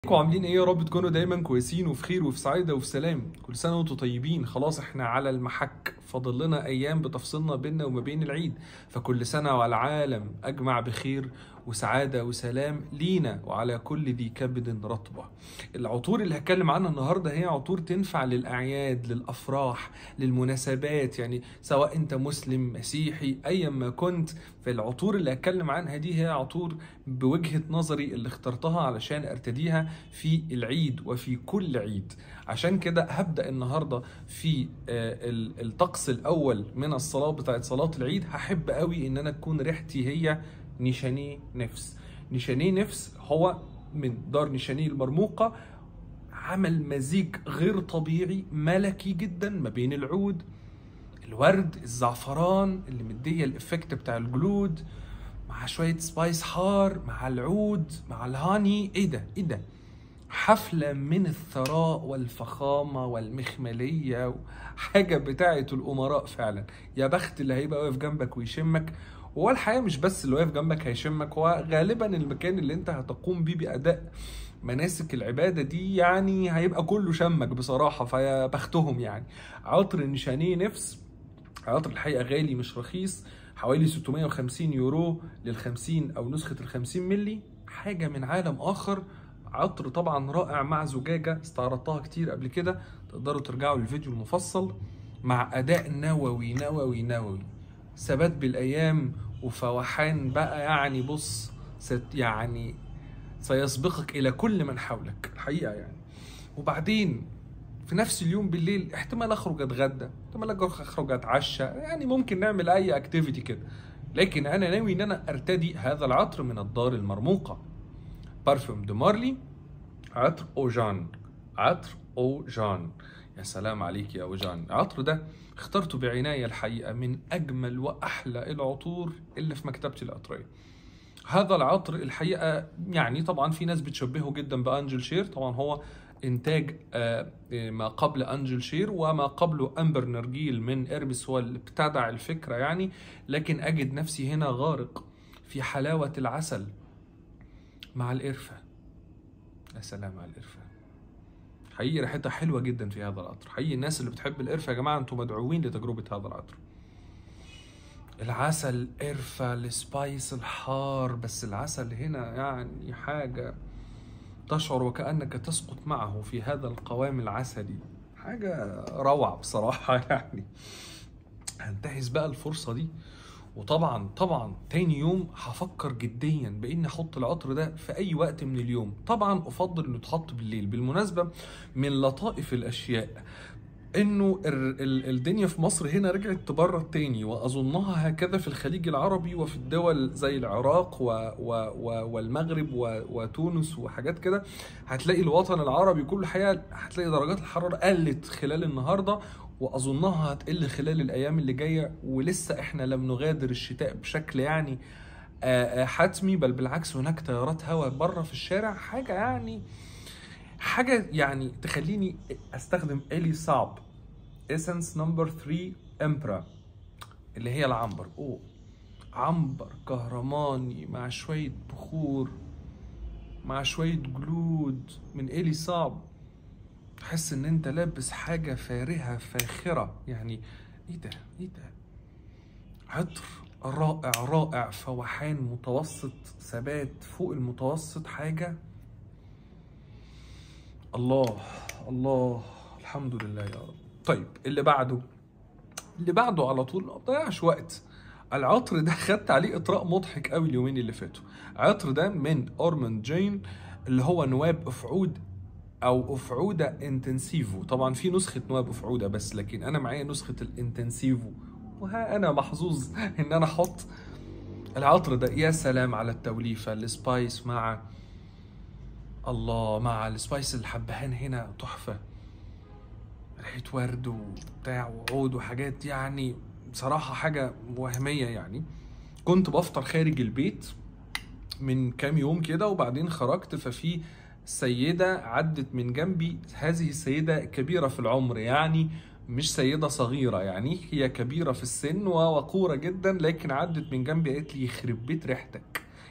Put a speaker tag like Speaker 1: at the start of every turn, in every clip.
Speaker 1: ازيكم عاملين ايه يا رب تكونوا دايما كويسين وفي خير وفي سعاده وفي سلام كل سنه وانتم طيبين خلاص احنا على المحك فاضل لنا ايام بتفصلنا بيننا وما بين العيد فكل سنه والعالم اجمع بخير وسعاده وسلام لينا وعلى كل ذي كبد رطبه العطور اللي هتكلم عنها النهارده هي عطور تنفع للاعياد للافراح للمناسبات يعني سواء انت مسلم مسيحي ايا ما كنت فالعطور اللي هتكلم عنها دي هي عطور بوجهه نظري اللي اخترتها علشان ارتديها في العيد وفي كل عيد عشان كده هبدا النهارده في آه، ال- الطقس الاول من الصلاه بتاعت صلاه العيد هحب قوي ان انا تكون ريحتي هي نيشانيه نفس نيشانيه نفس هو من دار نيشانيه المرموقه عمل مزيج غير طبيعي ملكي جدا ما بين العود الورد الزعفران اللي مديه الافكت بتاع الجلود مع شويه سبايس حار مع العود مع الهاني ايه ده ايه ده حفله من الثراء والفخامه والمخمليه حاجه بتاعه الامراء فعلا يا بخت اللي هيبقى واقف جنبك ويشمك هو الحقيقه مش بس اللي واقف جنبك هيشمك هو غالبا المكان اللي انت هتقوم بيه باداء مناسك العبادة دي يعني هيبقى كله شمك بصراحة فيا بختهم يعني عطر نشانيه نفس عطر الحقيقة غالي مش رخيص حوالي 650 يورو لل 50 أو نسخة ال 50 ملي حاجة من عالم آخر عطر طبعا رائع مع زجاجة استعرضتها كتير قبل كده تقدروا ترجعوا للفيديو المفصل مع أداء نووي نووي نووي ثبات بالأيام وفوحان بقى يعني بص ست يعني سيسبقك إلى كل من حولك الحقيقة يعني وبعدين في نفس اليوم بالليل احتمال اخرج اتغدى احتمال اخرج اتعشى يعني ممكن نعمل اي اكتيفيتي كده لكن انا ناوي ان انا ارتدي هذا العطر من الدار المرموقه بارفيوم دو مارلي عطر اوجان عطر اوجان يا سلام عليك يا اوجان العطر ده اخترته بعنايه الحقيقه من اجمل واحلى العطور اللي في مكتبتي العطريه هذا العطر الحقيقه يعني طبعا في ناس بتشبهه جدا بانجل شير طبعا هو انتاج آه، ما قبل انجل شير وما قبله امبر نرجيل من ارمس هو اللي ابتدع الفكره يعني لكن اجد نفسي هنا غارق في حلاوه العسل مع القرفه يا سلام على القرفه حقيقي ريحتها حلوه جدا في هذا العطر حقيقي الناس اللي بتحب القرفه يا جماعه انتم مدعوين لتجربه هذا العطر العسل قرفة السبايس الحار بس العسل هنا يعني حاجة تشعر وكأنك تسقط معه في هذا القوام العسلي حاجة روعة بصراحة يعني هنتهز بقى الفرصة دي وطبعا طبعا تاني يوم هفكر جديا باني احط العطر ده في اي وقت من اليوم طبعا افضل انه يتحط بالليل بالمناسبة من لطائف الاشياء انه ال- ال- الدنيا في مصر هنا رجعت تبرد تاني واظنها هكذا في الخليج العربي وفي الدول زي العراق و و و والمغرب و وتونس وحاجات كده هتلاقي الوطن العربي كله حقيقه هتلاقي درجات الحراره قلت خلال النهارده واظنها هتقل خلال الايام اللي جايه ولسه احنا لم نغادر الشتاء بشكل يعني آه، آه، حتمي بل بالعكس هناك تيارات هواء بره في الشارع حاجه يعني حاجه يعني تخليني استخدم الي صعب اسنس نمبر 3 امبرا اللي هي العنبر اوه عنبر كهرماني مع شويه بخور مع شويه جلود من الي صعب تحس ان انت لابس حاجه فارهه فاخره يعني ايه ده ايه ده عطر رائع رائع فوحان متوسط ثبات فوق المتوسط حاجه الله الله الحمد لله يا رب طيب اللي بعده اللي بعده على طول ما تضيعش وقت العطر ده خدت عليه اطراء مضحك قوي اليومين اللي فاتوا العطر ده من اورموند جين اللي هو نواب افعود او افعوده انتنسيفو طبعا في نسخه نواب افعوده بس لكن انا معايا نسخه الانتنسيفو وها انا محظوظ ان انا احط العطر ده يا سلام على التوليفه السبايس مع الله مع السبايس الحبهان هنا تحفه ريحه ورد وبتاع وعود وحاجات يعني بصراحه حاجه وهميه يعني كنت بفطر خارج البيت من كام يوم كده وبعدين خرجت ففي سيدة عدت من جنبي هذه السيدة كبيرة في العمر يعني مش سيدة صغيرة يعني هي كبيرة في السن ووقورة جدا لكن عدت من جنبي قالت لي يخرب بيت ريحتك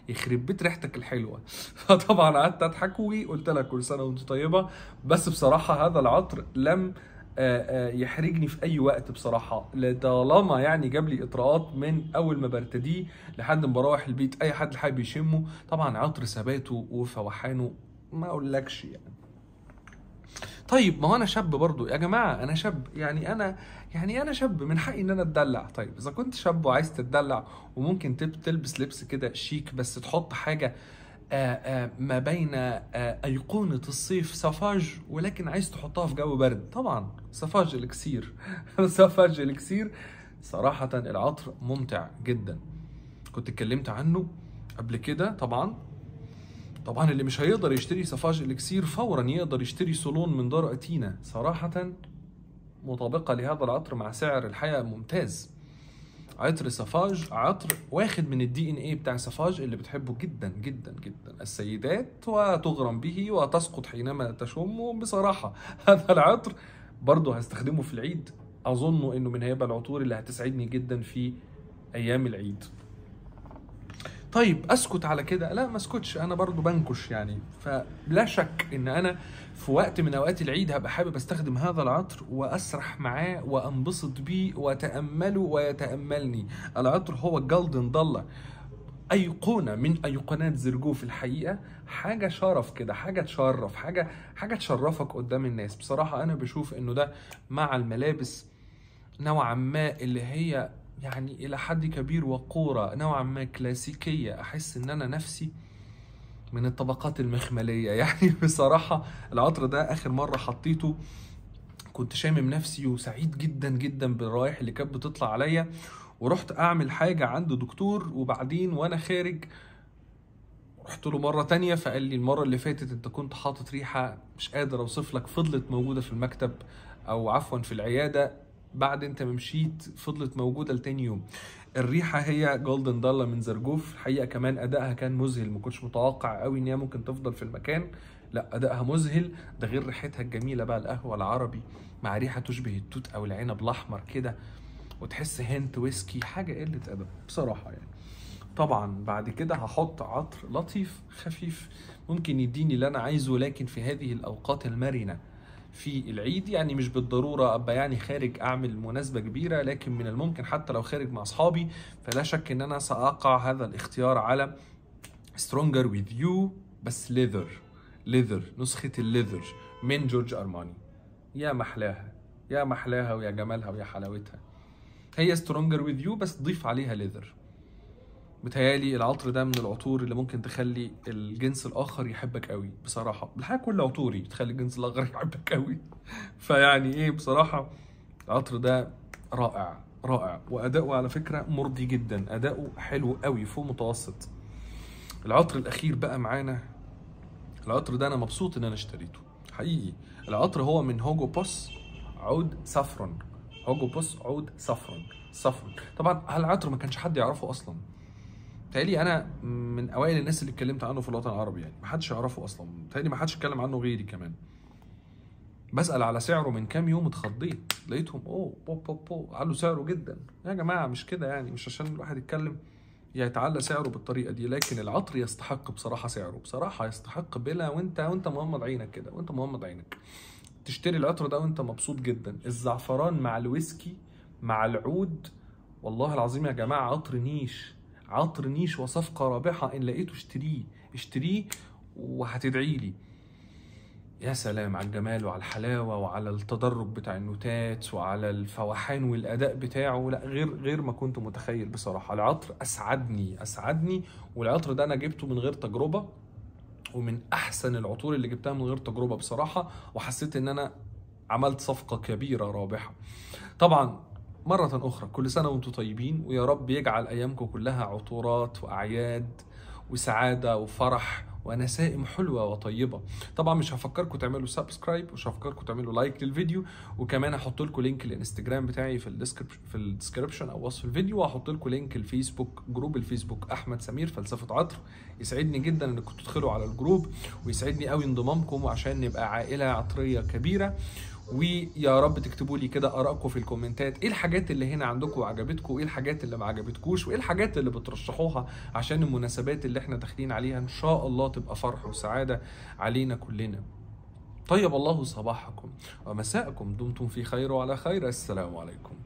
Speaker 1: يخرب بيت ريحتك الحلوه فطبعا قعدت اضحك وقلت لها كل سنه وانت طيبه بس بصراحه هذا العطر لم آه، آه، يحرجني في اي وقت بصراحه طالما يعني جاب لي اطراءات من اول ما برتديه لحد ما بروح البيت اي حد حابب يشمه طبعا عطر ثباته وفوحانه ما اقولكش يعني طيب ما هو انا شاب برضو يا جماعه انا شاب يعني انا يعني انا شاب من حقي ان انا اتدلع طيب اذا كنت شاب وعايز تتدلع وممكن تب- تلبس لبس كده شيك بس تحط حاجه آه، آه، ما بين آه، أيقونة الصيف سافاج ولكن عايز تحطها في جو برد طبعا سافاج الكسير سافاج الكسير صراحة العطر ممتع جدا كنت اتكلمت عنه قبل كده طبعا طبعا اللي مش هيقدر يشتري سافاج الكسير فورا يقدر يشتري سولون من دار اتينا صراحة مطابقة لهذا العطر مع سعر الحقيقة ممتاز عطر سافاج عطر واخد من الدي ان ايه بتاع سافاج اللي بتحبه جدا جدا جدا السيدات وتغرم به وتسقط حينما تشمه بصراحة هذا العطر برضه هستخدمه في العيد اظن انه من هيبقى العطور اللي هتسعدني جدا في ايام العيد طيب اسكت على كده لا ما اسكتش انا برضو بنكش يعني فلا شك ان انا في وقت من اوقات العيد هبقى حابب استخدم هذا العطر واسرح معاه وانبسط بيه واتامله ويتاملني العطر هو الجولدن ضله ايقونه من ايقونات زرجو في الحقيقه حاجه شرف كده حاجه تشرف حاجه حاجه تشرفك قدام الناس بصراحه انا بشوف انه ده مع الملابس نوعا ما اللي هي يعني الى حد كبير وقوره نوعا ما كلاسيكيه احس ان انا نفسي من الطبقات المخمليه يعني بصراحه العطر ده اخر مره حطيته كنت شامم نفسي وسعيد جدا جدا بالروائح اللي كانت بتطلع عليا ورحت اعمل حاجه عند دكتور وبعدين وانا خارج رحت له مره تانية فقال لي المره اللي فاتت انت كنت حاطط ريحه مش قادر اوصف لك فضلت موجوده في المكتب او عفوا في العياده بعد انت ما مشيت فضلت موجوده لتاني يوم الريحه هي جولدن دالا من زرجوف الحقيقه كمان ادائها كان مذهل ما كنتش متوقع قوي ان هي ممكن تفضل في المكان لا ادائها مذهل ده غير ريحتها الجميله بقى القهوه العربي مع ريحه تشبه التوت او العنب الاحمر كده وتحس هنت ويسكي حاجه قله ادب بصراحه يعني طبعا بعد كده هحط عطر لطيف خفيف ممكن يديني اللي انا عايزه لكن في هذه الاوقات المرنه في العيد يعني مش بالضروره ابقى يعني خارج اعمل مناسبه كبيره لكن من الممكن حتى لو خارج مع اصحابي فلا شك ان انا ساقع هذا الاختيار على سترونجر وذ يو بس ليذر ليذر نسخه الليذر من جورج ارماني يا محلاها يا محلاها ويا جمالها ويا حلاوتها هي سترونجر وذ يو بس ضيف عليها ليذر متهيالي العطر ده من العطور اللي ممكن تخلي الجنس الاخر يحبك قوي بصراحه الحقيقه كل عطوري بتخلي الجنس الاخر يحبك قوي فيعني ايه بصراحه العطر ده رائع رائع واداؤه على فكره مرضي جدا اداؤه حلو قوي فوق متوسط العطر الاخير بقى معانا العطر ده انا مبسوط ان انا اشتريته حقيقي العطر هو من هوجو بوس عود سافرون هوجو بوس عود سافرون سافرون طبعا هالعطر ما كانش حد يعرفه اصلا تالي انا من اوائل الناس اللي اتكلمت عنه في الوطن العربي يعني ما حدش يعرفه اصلا تالي ما حدش اتكلم عنه غيري كمان بسال على سعره من كام يوم اتخضيت لقيتهم اوه بو بو بو علوا سعره جدا يا جماعه مش كده يعني مش عشان الواحد يتكلم يتعلى سعره بالطريقه دي لكن العطر يستحق بصراحه سعره بصراحه يستحق بلا وانت وانت مغمض عينك كده وانت مغمض عينك تشتري العطر ده وانت مبسوط جدا الزعفران مع الويسكي مع العود والله العظيم يا جماعه عطر نيش عطر نيش وصفقة رابحة إن لقيته اشتريه اشتريه وهتدعي لي يا سلام على الجمال وعلى الحلاوة وعلى التدرج بتاع النوتات وعلى الفوحان والأداء بتاعه لا غير غير ما كنت متخيل بصراحة العطر أسعدني أسعدني والعطر ده أنا جبته من غير تجربة ومن أحسن العطور اللي جبتها من غير تجربة بصراحة وحسيت إن أنا عملت صفقة كبيرة رابحة طبعا مرة أخرى كل سنة وأنتم طيبين ويا رب يجعل أيامكم كلها عطورات وأعياد وسعادة وفرح ونسائم حلوة وطيبة طبعا مش هفكركم تعملوا سبسكرايب مش هفكركم تعملوا لايك للفيديو وكمان هحط لكم لينك الانستجرام بتاعي في الديسكربشن في الديسكربشن او وصف الفيديو وهحط لكم لينك الفيسبوك جروب الفيسبوك احمد سمير فلسفة عطر يسعدني جدا انكم تدخلوا على الجروب ويسعدني قوي انضمامكم عشان نبقى عائلة عطرية كبيرة ويا رب تكتبوا لي كده ارائكم في الكومنتات ايه الحاجات اللي هنا عندكم وعجبتكم وايه الحاجات اللي ما عجبتكوش وايه الحاجات اللي بترشحوها عشان المناسبات اللي احنا داخلين عليها ان شاء الله تبقى فرح وسعاده علينا كلنا طيب الله صباحكم ومساءكم دمتم في خير وعلى خير السلام عليكم